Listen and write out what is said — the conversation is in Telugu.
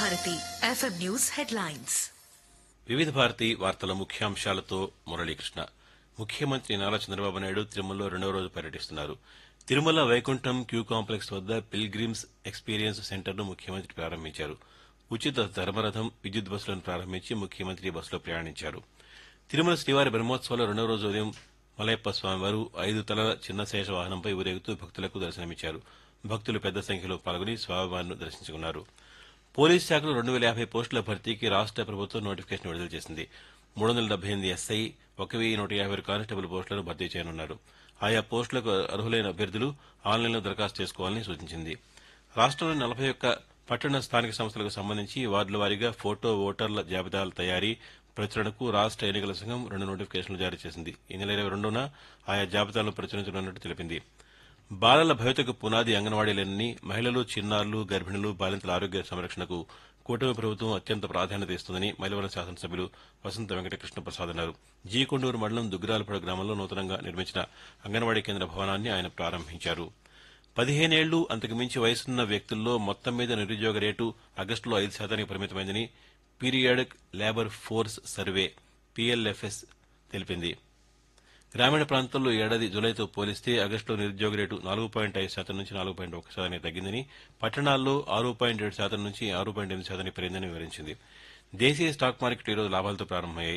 భారతి ఎఫ్ఎం న్యూస్ హెడ్లైన్స్ వివిధ భారతి వార్తల ముఖ్యాంశాలతో మురళీకృష్ణ ముఖ్యమంత్రి నారా చంద్రబాబు నాయుడు తిరుమలలో రెండవ రోజు పర్యటిస్తున్నారు తిరుమల వైకుంఠం క్యూ కాంప్లెక్స్ వద్ద పిల్గ్రిమ్స్ ఎక్స్పీరియన్స్ సెంటర్ను ముఖ్యమంత్రి ప్రారంభించారు ఉచిత ధర్మరథం విద్యుత్ బస్సులను ప్రారంభించి ముఖ్యమంత్రి బస్సులో ప్రయాణించారు తిరుమల శ్రీవారి బ్రహ్మోత్సవాల రెండవ రోజు ఉదయం మలయప్ప స్వామివారు ఐదు తలల చిన్న శేష వాహనంపై ఊరేగుతూ భక్తులకు దర్శనమిచ్చారు భక్తులు పెద్ద సంఖ్యలో పాల్గొని స్వామివారిని దర్శించుకున్నారు పోలీస్ శాఖలో రెండు వేల యాభై పోస్టుల భర్తీకి రాష్ట ప్రభుత్వం నోటిఫికేషన్ విడుదల చేసింది మూడు వందల డెబ్బై ఎనిమిది ఎస్ఐ ఒక వెయ్యి నూట యాభై కానిస్టేబుల్ పోస్టులను భర్తీ చేయనున్నారు ఆయా పోస్టులకు అర్హులైన అభ్యర్థులు ఆన్లైన్లో దరఖాస్తు చేసుకోవాలని సూచించింది రాష్ట్రంలోని నలభై ఒక్క పట్టణ స్థానిక సంస్థలకు సంబంధించి వార్డుల వారీగా ఫోటో ఓటర్ల జాబితాల తయారీ ప్రచురణకు రాష్ట ఎన్నికల సంఘం రెండు నోటిఫికేషన్లు జారీ చేసింది ఈ నెల ఇరవై రెండున ఆయా జాబితాలను ప్రచురించనున్నట్టు తెలిపింది బాలల భవితకు పునాది అంగన్వాడీలన్నీ మహిళలు చిన్నారులు గర్భిణులు బాలింతల ఆరోగ్య సంరక్షణకు కూటమి ప్రభుత్వం అత్యంత ప్రాధాన్యత ఇస్తుందని మైలవరం శాసనసభ్యులు వసంత వెంకటకృష్ణ ప్రసాద్ అన్నారు జీకొండూరు మండలం దుగ్గిరాలపడ గ్రామంలో నూతనంగా నిర్మించిన అంగన్వాడీ కేంద్ర భవనాన్ని ఆయన ప్రారంభించారు పదిహేనేళ్లు అంతకు మించి వయసున్న వ్యక్తుల్లో మొత్తం మీద నిరుద్యోగ రేటు ఆగస్టులో ఐదు శాతానికి పరిమితమైందని periodic labour force survey PLFS తెలిపింది గ్రామీణ ప్రాంతాల్లో ఈ ఏడాది జులైతో పోలిస్తే ఆగస్టులో నిరుద్యోగ రేటు నాలుగు పాయింట్ ఐదు శాతం నుంచి నాలుగు పాయింట్ ఒక శాతానికి తగ్గిందని పట్టణాల్లో ఆరు పాయింట్ ఏడు శాతం నుంచి ఆరు పాయింట్ ఎనిమిది శాతానికి పెరిగిందని వివరించింది దేశీయ స్టాక్ మార్కెట్ ఈరోజు లాభాలతో ప్రారంభమయ్యాయి